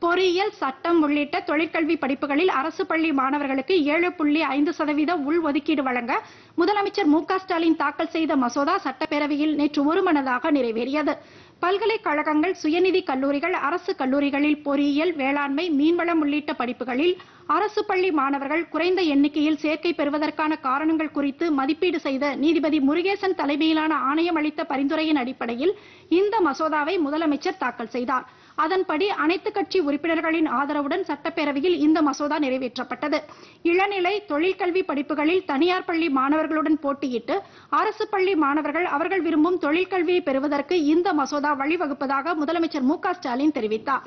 பொறியியல் சட்டம் உள்ளிட்ட தொழிற்கல்வி படிப்புகளில் அரசு பள்ளி மாணவர்களுக்கு ஏழு புள்ளி ஐந்து சதவீத உள்ஒதுக்கீடு வழங்க முதலமைச்சர் மு க ஸ்டாலின் தாக்கல் செய்த மசோதா சட்டப்பேரவையில் நேற்று ஒருமனதாக நிறைவேறியது பல்கலைக்கழகங்கள் சுயநிதி கல்லூரிகள் அரசு கல்லூரிகளில் பொறியியல் வேளாண்மை மீன்வளம் உள்ளிட்ட படிப்புகளில் அரசு பள்ளி மாணவர்கள் குறைந்த எண்ணிக்கையில் சேர்க்கை பெறுவதற்கான காரணங்கள் குறித்து மதிப்பீடு செய்த நீதிபதி முருகேசன் தலைமையிலான ஆணையம் அளித்த பரிந்துரையின் அடிப்படையில் இந்த மசோதாவை முதலமைச்சர் தாக்கல் செய்தார் அதன்படி அனைத்து கட்சி உறுப்பினர்களின் ஆதரவுடன் சட்டப்பேரவையில் இந்த மசோதா நிறைவேற்றப்பட்டது இளநிலை தொழிற்கல்வி படிப்புகளில் தனியார் பள்ளி மாணவர்களுடன் போட்டியிட்டு அரசு பள்ளி மாணவர்கள் அவர்கள் விரும்பும் தொழிற்கல்வியை பெறுவதற்கு இந்த மசோதா வழிவகுப்பதாக முதலமைச்சர் மு க ஸ்டாலின் தெரிவித்தார்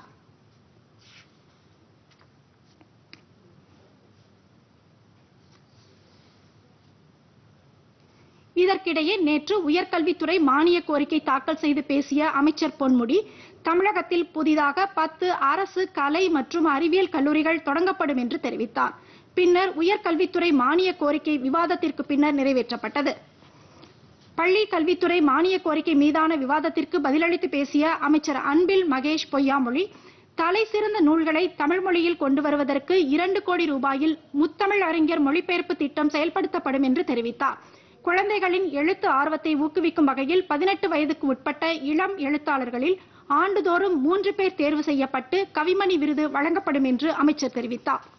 இதற்கிடையே நேற்று உயர்கல்வித்துறை மானிய கோரிக்கை தாக்கல் செய்து பேசிய அமைச்சர் பொன்முடி தமிழகத்தில் புதிதாக பத்து அரசு கலை மற்றும் அறிவியல் கல்லூரிகள் தொடங்கப்படும் என்று தெரிவித்தார் பின்னர் உயர்கல்வித்துறை மானிய கோரிக்கை விவாதத்திற்கு பின்னர் நிறைவேற்றப்பட்டது பள்ளி கல்வித்துறை மானிய கோரிக்கை மீதான விவாதத்திற்கு பதிலளித்து பேசிய அமைச்சர் அன்பில் மகேஷ் பொய்யாமொழி தலை சிறந்த நூல்களை தமிழ் மொழியில் கொண்டு வருவதற்கு இரண்டு கோடி ரூபாயில் முத்தமிழ் அறிஞர் மொழிபெயர்ப்பு திட்டம் செயல்படுத்தப்படும் என்று தெரிவித்தார் குழந்தைகளின் எழுத்து ஆர்வத்தை ஊக்குவிக்கும் வகையில் பதினெட்டு வயதுக்கு உட்பட்ட இளம் எழுத்தாளர்களில் ஆண்டுதோறும் மூன்று பேர் தேர்வு செய்யப்பட்டு கவிமணி விருது வழங்கப்படும் என்று அமைச்சர் தெரிவித்தார்